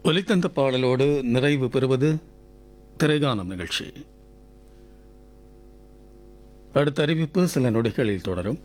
ஒலித்தந்த பாடலோடு நிறைவு பெறுவது திரைகானம் நிகழ்ச்சி அடுத்த அறிவிப்பு சில நொடிகளில் தொடரும்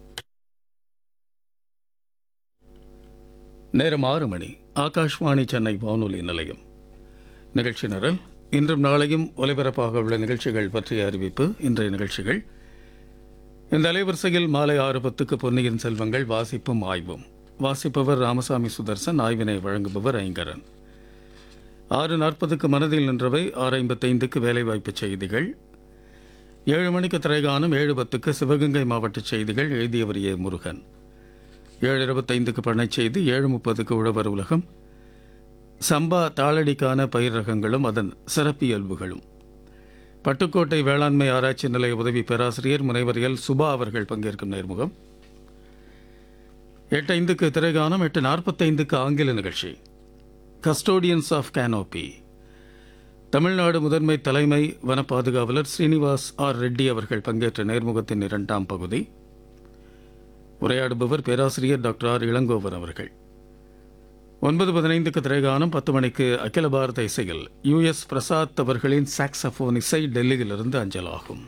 நேரம் ஆறு மணி ஆகாஷ்வாணி சென்னை வானொலி நிலையம் நிகழ்ச்சி நிரல் இன்றும் நாளையும் ஒலிபரப்பாக உள்ள நிகழ்ச்சிகள் பற்றிய அறிவிப்பு இன்றைய நிகழ்ச்சிகள் இந்த அலைவரிசையில் மாலை ஆறு பத்துக்கு பொன்னியின் செல்வங்கள் வாசிப்பும் ஆய்வும் வாசிப்பவர் ராமசாமி சுதர்சன் ஆய்வினை வழங்குபவர் ஐங்கரன் ஆறு நாற்பதுக்கு மனதில் நின்றவை ஆறு ஐம்பத்தைந்துக்கு வேலைவாய்ப்பு செய்திகள் ஏழு மணிக்கு திரைகானம் ஏழு பத்துக்கு சிவகங்கை மாவட்ட செய்திகள் எழுதியவர் ஏ முருகன் ஏழு இருபத்தைந்துக்கு பண்ணைச் செய்தி ஏழு முப்பதுக்கு உழவர் உலகம் சம்பா தாளடிக்கான பயிர் ரகங்களும் அதன் சிறப்பியல்புகளும் பட்டுக்கோட்டை வேளாண்மை ஆராய்ச்சி நிலைய உதவி பேராசிரியர் முனைவர் எல் சுபா அவர்கள் பங்கேற்கும் நேர்முகம் எட்டு ஐந்துக்கு திரைகானம் எட்டு நாற்பத்தைந்துக்கு ஆங்கில நிகழ்ச்சி கஸ்டோடியன்ஸ் ஆஃப் கேனோபி தமிழ்நாடு முதன்மை தலைமை வன பாதுகாவலர் ஸ்ரீனிவாஸ் ஆர் ரெட்டி அவர்கள் பங்கேற்ற நேர்முகத்தின் இரண்டாம் பகுதி உரையாடுபவர் பேராசிரியர் டாக்டர் ஆர் இளங்கோவன் அவர்கள் ஒன்பது பதினைந்துக்கு திரைகானம் பத்து மணிக்கு அகில பாரத இசையில் யுஎஸ் பிரசாத் அவர்களின் சாக்ஸபோன் இசை டெல்லியிலிருந்து அஞ்சலாகும்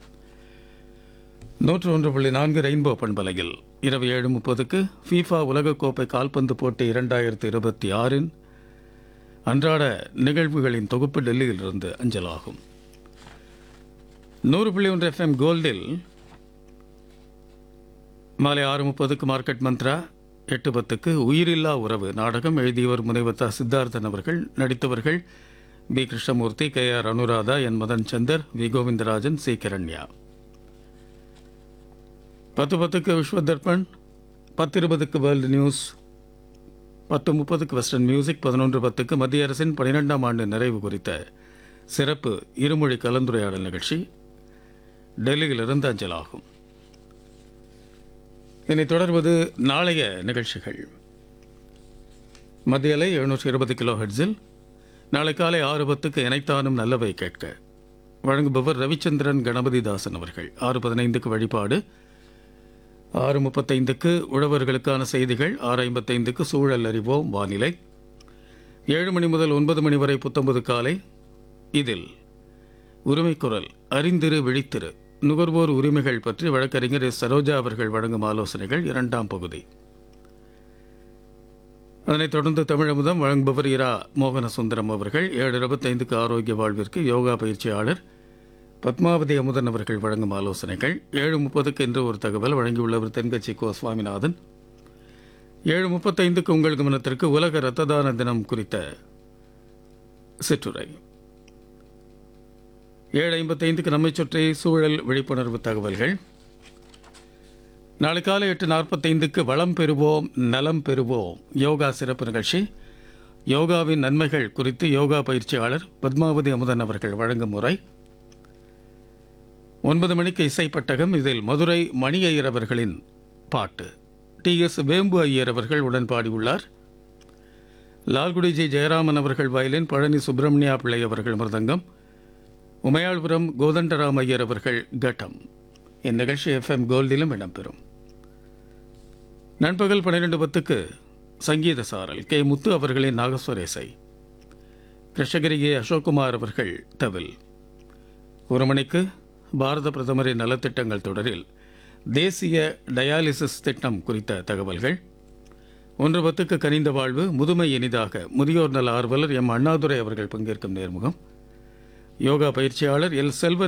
நூற்று ஒன்று புள்ளி நான்கு ரெயின்போ பண்பலையில் இரவு ஏழு முப்பதுக்கு ஃபீஃபா உலகக்கோப்பை கால்பந்து போட்டி இரண்டாயிரத்தி இருபத்தி ஆறின் அன்றாட நிகழ்வுகளின் தொகுப்பு டெல்லியிலிருந்து அஞ்சலாகும் நூறு புள்ளி ஒன்று எஃப்எம் கோல்டில் மாலை ஆறு முப்பதுக்கு மார்க்கெட் மந்த்ரா எட்டு பத்துக்கு உயிரில்லா உறவு நாடகம் எழுதியவர் முனைவர் தா சித்தார்த்தன் அவர்கள் நடித்தவர்கள் P Krishnamoorthy K R Anuradha N Madan Chander V Govindarajan C Kiranya பத்து பத்துக்கு விஸ்வ தர்பன் பத்து இருபதுக்கு வேர்ல்டு நியூஸ் பத்து முப்பதுக்கு வெஸ்டர்ன் மியூசிக் பதினொன்று பத்துக்கு மத்திய அரசின் பனிரெண்டாம் ஆண்டு நிறைவு குறித்த சிறப்பு இருமொழி கலந்துரையாடல் நிகழ்ச்சி டெல்லியிலிருந்து அஞ்சலாகும் இனி தொடர்வது நாளைய நிகழ்ச்சிகள் மத்திய அலை எழுநூற்றி இருபது கிலோ ஹெட்ஸில் நாளை காலை ஆறு பத்துக்கு இணைத்தானும் நல்லவை கேட்க வழங்குபவர் ரவிச்சந்திரன் கணபதிதாசன் அவர்கள் ஆறு பதினைந்துக்கு வழிபாடு ஆறு முப்பத்தைந்துக்கு உழவர்களுக்கான செய்திகள் ஆறு ஐம்பத்தைந்துக்கு சூழல் அறிவோம் வானிலை ஏழு மணி முதல் ஒன்பது மணி வரை புத்தொன்பது காலை இதில் உரிமைக்குரல் அறிந்திரு விழித்திரு நுகர்வோர் உரிமைகள் பற்றி வழக்கறிஞர் எஸ் சரோஜா அவர்கள் வழங்கும் ஆலோசனைகள் இரண்டாம் பகுதி அதனைத் தொடர்ந்து தமிழமுதம் வழங்குபவர் இரா மோகனசுந்தரம் அவர்கள் ஏழு இருபத்தைந்துக்கு ஆரோக்கிய வாழ்விற்கு யோகா பயிற்சியாளர் பத்மாவதி அமுதன் அவர்கள் வழங்கும் ஆலோசனைகள் ஏழு முப்பதுக்கு என்று ஒரு தகவல் வழங்கியுள்ளவர் தென்கட்சி கோ சுவாமிநாதன் ஏழு முப்பத்தைந்துக்கு உங்கள் கவனத்திற்கு உலக இரத்த தான தினம் குறித்த சிற்றுரை ஏழு ஐம்பத்தைந்துக்கு நம்மை சுற்றி சூழல் விழிப்புணர்வு தகவல்கள் நாளை காலை எட்டு நாற்பத்தைந்துக்கு வளம் பெறுவோம் நலம் பெறுவோம் யோகா சிறப்பு நிகழ்ச்சி யோகாவின் நன்மைகள் குறித்து யோகா பயிற்சியாளர் பத்மாவதி அமுதன் அவர்கள் வழங்கும் முறை ஒன்பது மணிக்கு இசைப்பட்டகம் இதில் மதுரை மணி ஐயர் அவர்களின் பாட்டு டி எஸ் வேம்பு ஐயர் அவர்கள் உடன் பாடியுள்ளார் லால்குடி ஜி ஜெயராமன் அவர்கள் வயலின் பழனி சுப்பிரமணியா பிள்ளை அவர்கள் மிருதங்கம் உமையாள்புரம் கோதண்டராம் ஐயர் அவர்கள் கட்டம் இந்நிகழ்ச்சி எஃப்எம் கோல்டிலும் இடம்பெறும் நண்பகல் பன்னிரெண்டு பத்துக்கு சங்கீத சாரல் கே முத்து அவர்களின் நாகஸ்வரேசை கிருஷ்ணகிரி ஏ அசோக்குமார் அவர்கள் தவில் ஒரு மணிக்கு பாரத பிரதமரின் நலத்திட்டங்கள் தொடரில் தேசிய டயாலிசிஸ் திட்டம் குறித்த தகவல்கள் ஒன்று பத்துக்கு கனிந்த வாழ்வு முதுமை இனிதாக முதியோர் நல ஆர்வலர் எம் அண்ணாதுரை அவர்கள் பங்கேற்கும் நேர்முகம் யோகா பயிற்சியாளர் எல் செல்வர்